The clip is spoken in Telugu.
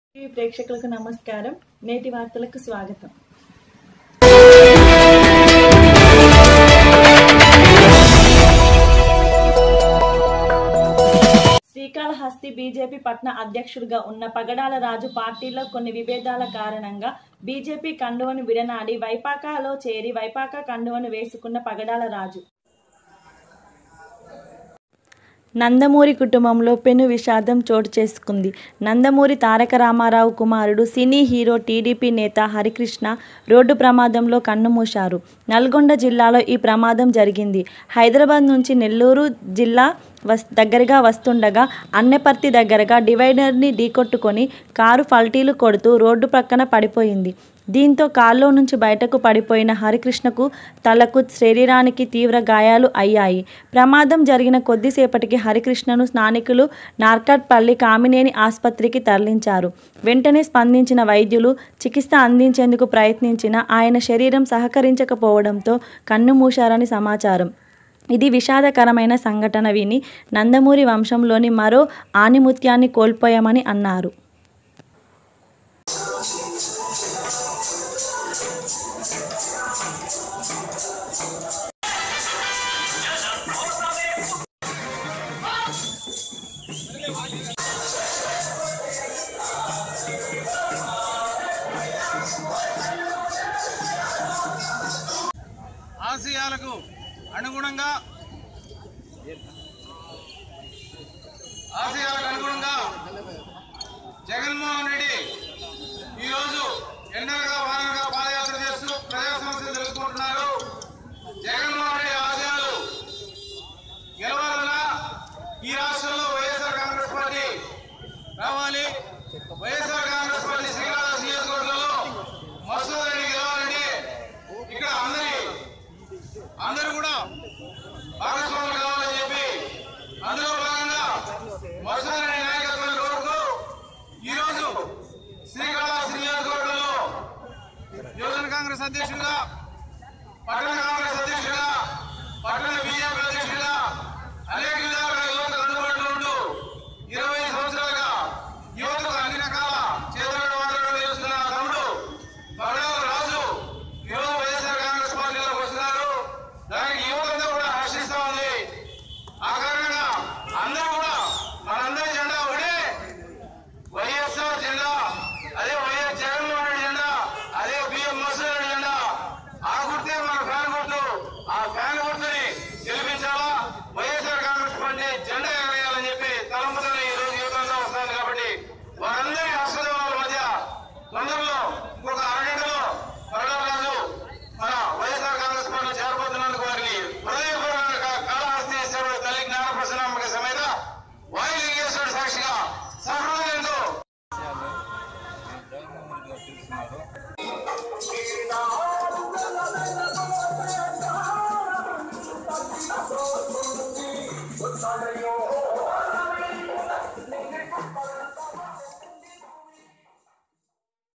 టీవీ ప్రేక్షకులకు నమస్కారం నేటి వార్తలకు స్వాగతం శ్రీకాళహస్తి బీజేపీ పట్న అధ్యక్షుడిగా ఉన్న పగడాల రాజు పార్టీలో కొన్ని విభేదాల కారణంగా బీజేపీ కండువను విడనాడి వైపాకాలో చేరి వైపాకా కండువను వేసుకున్న పగడాల రాజు నందమూరి కుటుంబంలో పెను విషాదం చోటు చేసుకుంది నందమూరి తారక రామారావు కుమారుడు సినీ హీరో టీడీపీ నేత హరికృష్ణ రోడ్డు ప్రమాదంలో కన్నుమూశారు నల్గొండ జిల్లాలో ఈ ప్రమాదం జరిగింది హైదరాబాద్ నుంచి నెల్లూరు జిల్లా వస్ దగ్గరగా వస్తుండగా అన్నెపర్తి దగ్గరగా డివైడర్ని ఢీకొట్టుకొని కారు పల్టీలు కొడుతూ రోడ్డు ప్రక్కన పడిపోయింది దీంతో కారులో నుంచి బయటకు పడిపోయిన హరికృష్ణకు తలకు శరీరానికి తీవ్ర గాయాలు అయ్యాయి ప్రమాదం జరిగిన కొద్దిసేపటికి హరికృష్ణను స్థానికులు నార్కట్పల్లి కామినేని ఆసుపత్రికి తరలించారు వెంటనే స్పందించిన వైద్యులు చికిత్స అందించేందుకు ప్రయత్నించిన ఆయన శరీరం సహకరించకపోవడంతో కన్ను మూశారని సమాచారం ఇది విషాదకరమైన సంఘటన విని నందమూరి వంశంలోని మరో ఆనిముత్యాన్ని కోల్పోయామని అన్నారు ఆశయాలకు అనుగుణంగా ఆశయాలకు అనుగుణంగా జగన్మోహన్ రెడ్డి ఈరోజు ఎండలుగా వానలుగా పాదయాత్ర చేస్తూ ప్రజా సమస్యలు తెలుసుకుంటున్నారు జగన్మోహన్ రెడ్డి ఆశయాలు గెలవాలన్నా ఈ రాష్ట్రంలో వైఎస్ఆర్ కాంగ్రెస్ పార్టీ రావాలి వైఎస్ఆర్ కాంగ్రెస్ పార్టీ శ్రీకాళహస్తి నియోజకవర్గంలో మసూద్ రెడ్డి గెలవాలంటే ఇక్కడ అందరి అందరూ కూడా భాగస్వాములు కావాలని చెప్పి అందులో భాగంగా మసూద్ రెడ్డి నాయకత్వాన్ని కోరుతూ ఈరోజు శ్రీకాళహస్తి నియోజకవర్గంలో యువజన కాంగ్రెస్ అధ్యక్షుడిగా పట్టణ కాంగ్రెస్ అధ్యక్షుడిగా పట్టణ బీజేపీ అధ్యక్షుడిగా అనేక విధాలుగా యువతకు అందుబాటులో ఉంటూ ఇరవై సంవత్సరాలుగా యువతకు అన్ని రకాల చేతులను వాడడం చేస్తున్న నా తమ్ముడు పగడాల రాజు ఈరోజు వైఎస్ఆర్ కాంగ్రెస్ పార్టీలోకి వస్తున్నారు దానికి యువతంతా కూడా హర్షిస్తా ఉంది ఆ కారణంగా అందరూ కూడా మనందరి జెండా ఒకటే వైఎస్ఆర్ జెండా అదే వైఎస్ జగన్మోహన్ రెడ్డి జెండా అదే బిఎం మసూద్ రెడ్డి జెండా ఆ గుర్తే మన ఫ్యాన్ గుర్తు ఆ ఫ్యాన్ గుర్తుని గెలిపించాలా వైఎస్ఆర్ కాంగ్రెస్ పార్టీ జెండా ఎగరేయాలని చెప్పి తలంపుతో ఈ రోజు యువతంగా వస్తుంది కాబట్టి వారందరి ఆశీర్వాదాల మధ్య తొందరలో ఇంకొక అరగంటలో పరడారాజు మన వైఎస్ఆర్ కాంగ్రెస్ పార్టీ చేరబోతున్నందుకు వారిని హృదయపూర్వక కాళహస్తీశ్వరుడు తల్లి జ్ఞానప్రసనాంబిక సమేత వాయులింగేశ్వరుడు సాక్షిగా సహృదయంతో జగన్మోహన్ గారు తెలుస్తున్నారు Yo